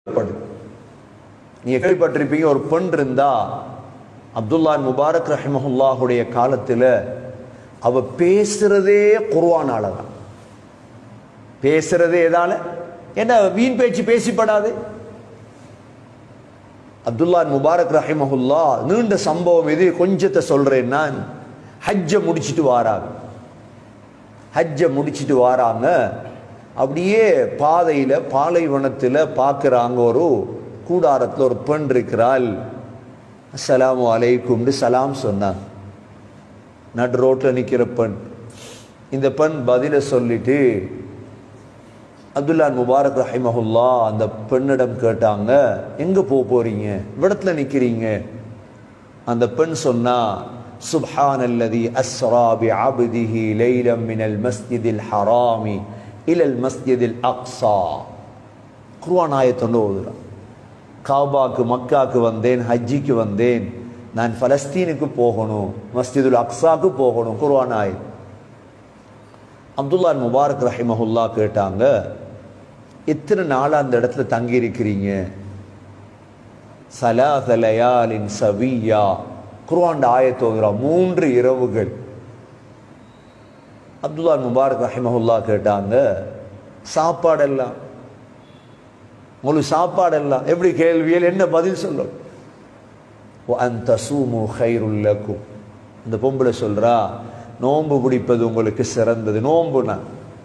படு நீங்க கேள்விப்பட்டிருப்பீங்க ஒரு பெண் இருந்தா அப்துல்லா முபாரக் ரஹிமஹுல்லாஹுடைய காலத்துல அவ பேசுறதே குர்ஆனால தான் பேசுறதே எதால என்ன வீண் பேச்சு பேசிப்படாது அப்துல்லா முபாரக் ரஹிமஹுல்லா நீண்ட சம்பவம் இது கொஞ்சத்தை சொல்றேன் நான் ஹஜ்ஜ முடிச்சிட்டு வாராங்க ஹஜ்ஜ முடிச்சிட்டு வாராங்க அப்படியே பாதையில பாலைவனத்துல பார்க்கறாங்க ஒரு கூடாரத்துல ஒரு பெண் இருக்கிறாள் அஸ்ஸலாமு அலைக்கும்னு சலாம் சொன்னாங்க நடு ரோட்ல நிக்கிற பெண் இந்த பெண் பதில சொல்லிட்டு அப்துல்லா முபாரக் ரஹிமஹுல்லா அந்த பெண்ணிடம் கேட்டாங்க எங்க போக போறீங்க விடத்துல நிக்கிறீங்க அந்த பெண் சொன்னா சுப்ஹான் அல்லதி அஸ்ரா பி அப்திஹி லைலம் மினல் மஸ்ஜிதில் ஹராமி இலல் மஸ்ஜிதில் அக்ஸா குர்ஆன் ஆயத்தொண்டு ஓதுறான் காபாக்கு மக்காக்கு வந்தேன் ஹஜ்ஜிக்கு வந்தேன் நான் பலஸ்தீனுக்கு போகணும் மஸ்ஜிதுல் அக்ஸாக்கு போகணும் குர்ஆன் ஆயத் அப்துல்லா முபாரக் ரஹிமஹுல்லா கேட்டாங்க எத்தனை நாள் அந்த இடத்துல தங்கி இருக்கிறீங்க சலாசலயாலின் சவியா குர்ஆன் ஆயத்தோதுரா மூன்று இரவுகள் அப்துல்லா முபாரக் ரஹிமஹுல்லா கேட்டாங்க சாப்பாடெல்லாம் உங்களுக்கு சாப்பாடெல்லாம் எப்படி கேள்வியில் என்ன பதில் சொல்லும் அந்த சூமு ஹைருல்லக்கும் இந்த பொம்பளை சொல்றா நோன்பு பிடிப்பது உங்களுக்கு சிறந்தது நோன்பு நான்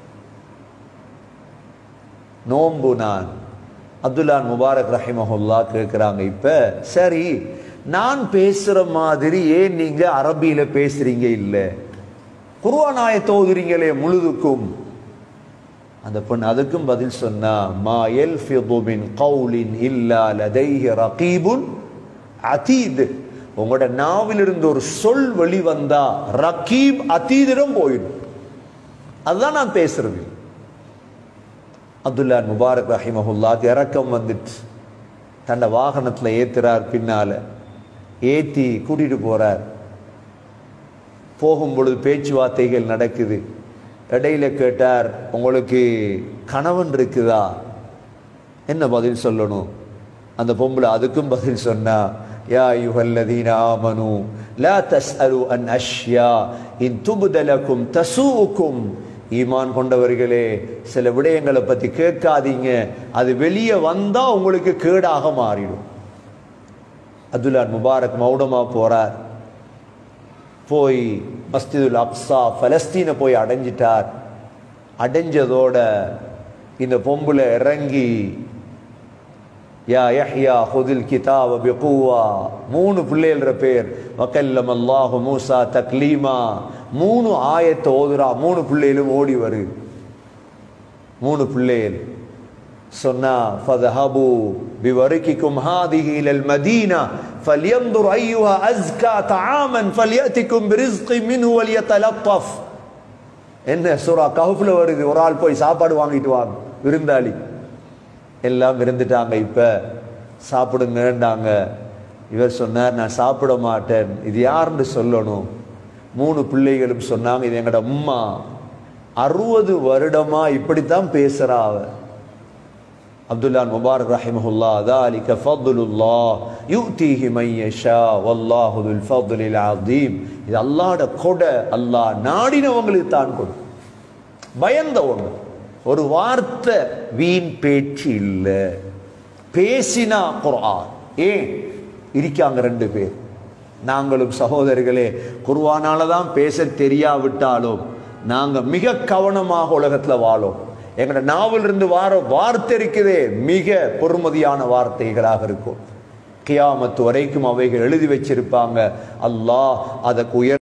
நோன்பு நான் அப்துல்லா முபாரக் ரஹிமஹுல்லா கேட்குறாங்க இப்ப சரி நான் பேசுற மாதிரி ஏன் நீங்க அரபியில பேசுறீங்க இல்ல குருவானாய தோதுறீங்களே முழுதுக்கும் அந்த பெண் அதுக்கும் பதில் சொன்னா மா யல்ஃபிது மின் கௌலின் இல்லா லதைஹி ரகீபுன் அதீத் உங்களோட நாவிலிருந்து ஒரு சொல் வெளி வந்தா ரகீப் அதீதிடம் போயிடும் அதுதான் நான் பேசுறது அப்துல்லா முபாரக் ரஹிமஹுல்லாக்கு இறக்கம் வந்துட்டு தன்னை வாகனத்தில் ஏத்துறார் பின்னால ஏத்தி கூட்டிட்டு போறார் போகும் பொழுது பேச்சுவார்த்தைகள் நடக்குது இடையில கேட்டார் உங்களுக்கு கணவன் இருக்குதா என்ன பதில் சொல்லணும் அந்த பொம்பளை அதுக்கும் பதில் சொன்னா யா யுஹல்லதீன ஆமனு லா தஸ்அலு அன் அஷ்யா இன் துபுதலக்கும் தசூக்கும் ஈமான் கொண்டவர்களே சில விடயங்களை பத்தி கேட்காதீங்க அது வெளியே வந்தா உங்களுக்கு கேடாக மாறிடும் அப்துல்லா முபாரக் மௌனமா போறார் போய் மஸ்ஜிதுல் அப்சா பலஸ்தீனை போய் அடைஞ்சிட்டார் அடைஞ்சதோட இந்த பொம்புல இறங்கி யா யஹ்யா ஹுதில் கிதாப பிகுவா மூணு பிள்ளைகள பேர் வக்கல்லம் அல்லாஹு மூசா தக்லீமா மூணு ஆயத்தை ஓதுறா மூணு பிள்ளைகளும் ஓடி வரு மூணு பிள்ளைகள் சொன்னா ஃபதஹபு பிவரிக்கிக்கும் ஹாதிஹி இலல் மதீனா فلينظر أيها أزكى طعاما فليأتكم برزق منه وليتلطف என்ன சூரா கஹுஃப்ல வருது ஒரு ஆள் போய் சாப்பாடு வாங்கிட்டு வாங்க விருந்தாளி எல்லாம் இருந்துட்டாங்க இப்ப சாப்பிடுங்கன்றாங்க இவர் சொன்னார் நான் சாப்பிட மாட்டேன் இது யாருன்னு சொல்லணும் மூணு பிள்ளைகளும் சொன்னாங்க இது எங்கட அம்மா அறுபது வருடமா இப்படித்தான் பேசுறா அவ அப்துல்லா முபாரக் ரஹிமஹுல்லா ذلك فضل الله يؤتيه من يشاء والله ذو الفضل العظيم இது அல்லாஹ்ட கொடை அல்லாஹ் நாடினவங்களுக்கு தான் கொடு பயந்தவங்க ஒரு வார்த்தை வீண் பேச்சு இல்ல பேசினா குர்ஆன் ஏன் இருக்காங்க ரெண்டு பேர் நாங்களும் சகோதரர்களே குர்ஆனால தான் பேச தெரியாவிட்டாலும் நாங்க மிக கவனமாக உலகத்துல வாழோம் எங்கட நாவல் இருந்து வார வார்த்தை இருக்குதே மிக பொறுமதியான வார்த்தைகளாக இருக்கும் கியாமத்து வரைக்கும் அவைகள் எழுதி வச்சிருப்பாங்க அல்லாஹ் அதற்கு உயர்